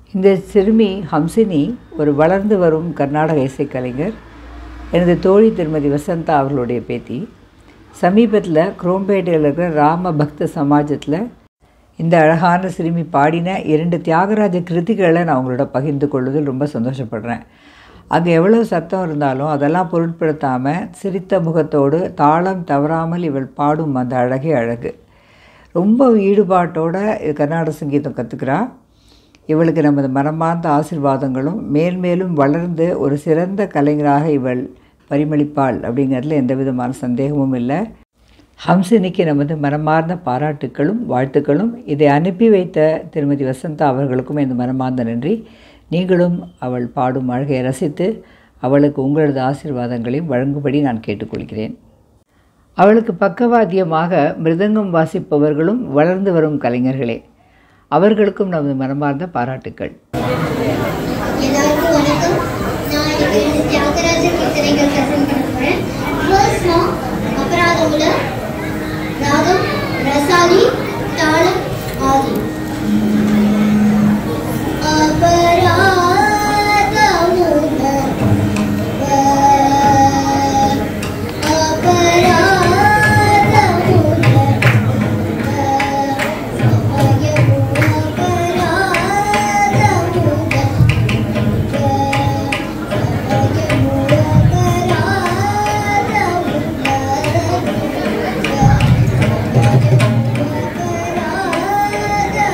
இந்த சிறுமி ஹம்சினி ஒரு வளர்ந்து வரும் கர்நாடக இசைக்கலைஞர் எனது தோழி திருமதி வசந்தா அவர்களுடைய பேத்தி சமீபத்தில் குரோம்பேட்டையில் இருக்கிற ராம பக்த சமாஜத்தில் இந்த அழகான சிறுமி பாடின இரண்டு தியாகராஜ கிருதிகளை நான் உங்களோட பகிர்ந்து கொள்வதில் ரொம்ப சந்தோஷப்படுறேன் அங்கே எவ்வளோ சத்தம் இருந்தாலும் அதெல்லாம் பொருட்படுத்தாமல் சிரித்த முகத்தோடு தாளம் தவறாமல் இவள் பாடும் அந்த அழகே அழகு ரொம்ப ஈடுபாட்டோட கர்நாடக சங்கீதம் கற்றுக்கிறா இவளுக்கு நமது மனமார்ந்த ஆசிர்வாதங்களும் மேல்மேலும் வளர்ந்து ஒரு சிறந்த கலைஞராக இவள் பரிமளிப்பாள் அப்படிங்கிறதுல எந்த விதமான சந்தேகமும் இல்லை ஹம்சினிக்கு நமது மனமார்ந்த பாராட்டுக்களும் வாழ்த்துக்களும் இதை அனுப்பி வைத்த திருமதி வசந்தா அவர்களுக்கும் எனது மனமார்ந்த நன்றி நீங்களும் அவள் பாடும் அழகை ரசித்து அவளுக்கு உங்களது ஆசீர்வாதங்களையும் வழங்கும்படி நான் கேட்டுக்கொள்கிறேன் அவளுக்கு பக்கவாத்தியமாக மிருதங்கம் வாசிப்பவர்களும் வளர்ந்து வரும் கலைஞர்களே அவர்களுக்கும் நமது மனமார்ந்த பாராட்டுக்கள் எல்லாருக்கும் வணக்கம் நான் இன்னைக்கு ரெண்டு தியாகராஜ கீர்த்தனைகள் பிரசன்ட் பண்ண போறேன் ஃபர்ஸ்ட் சாங் அபராதமுல ராகம் ரசாலி தாளம் ஆதி அபராதமுல அபராதமுல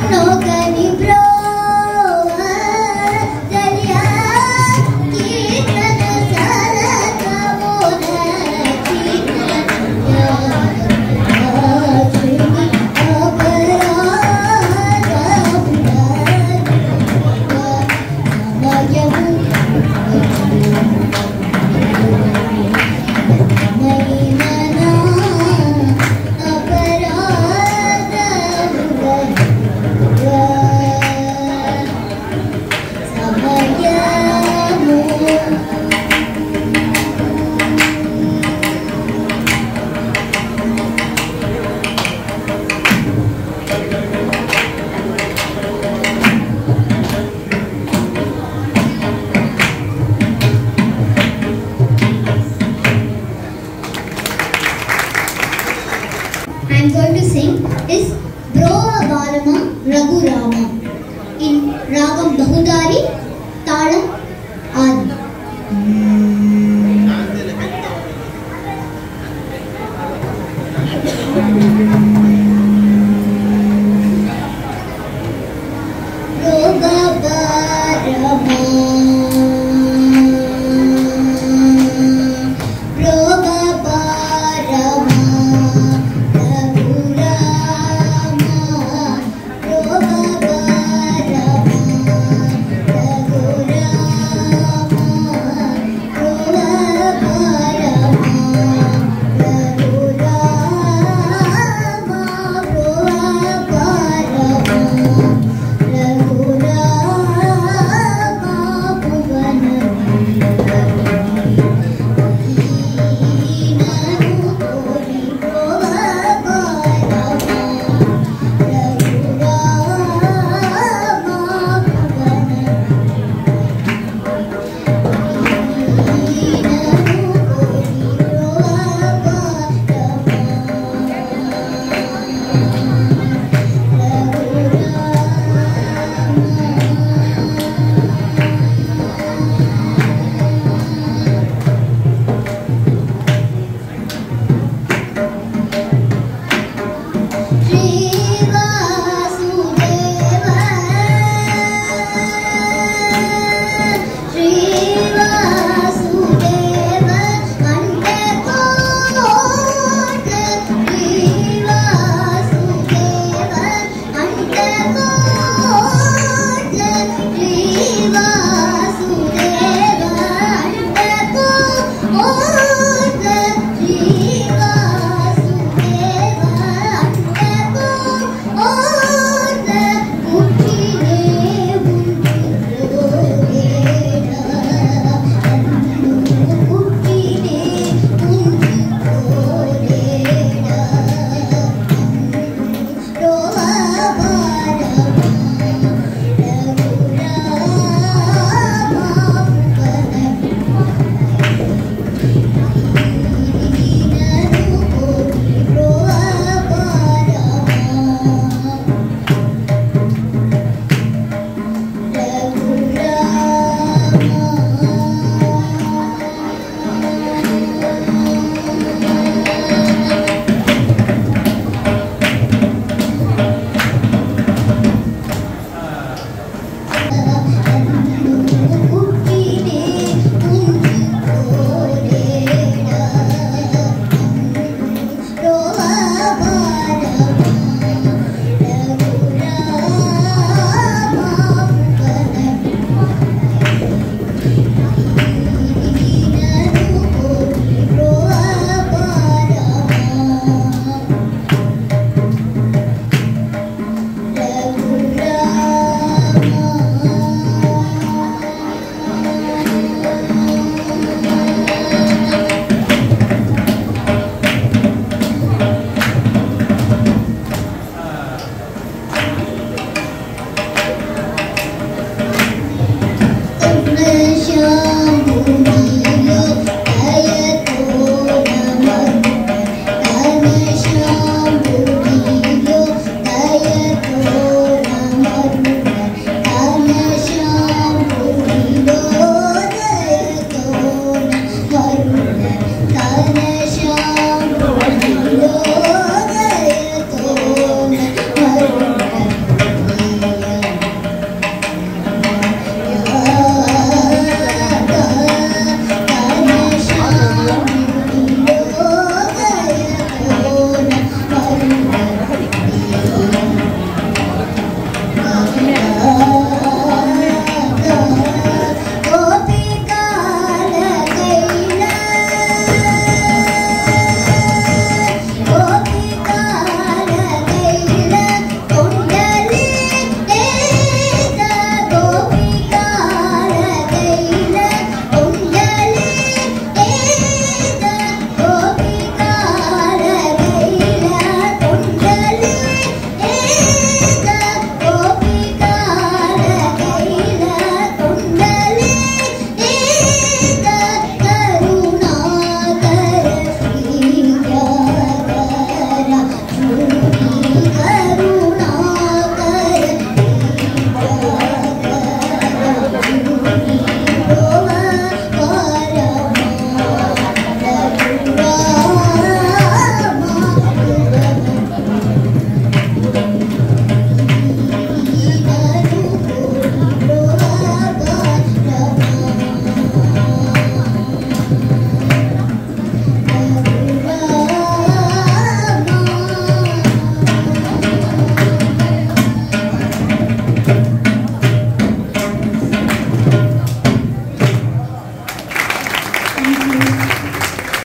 லோக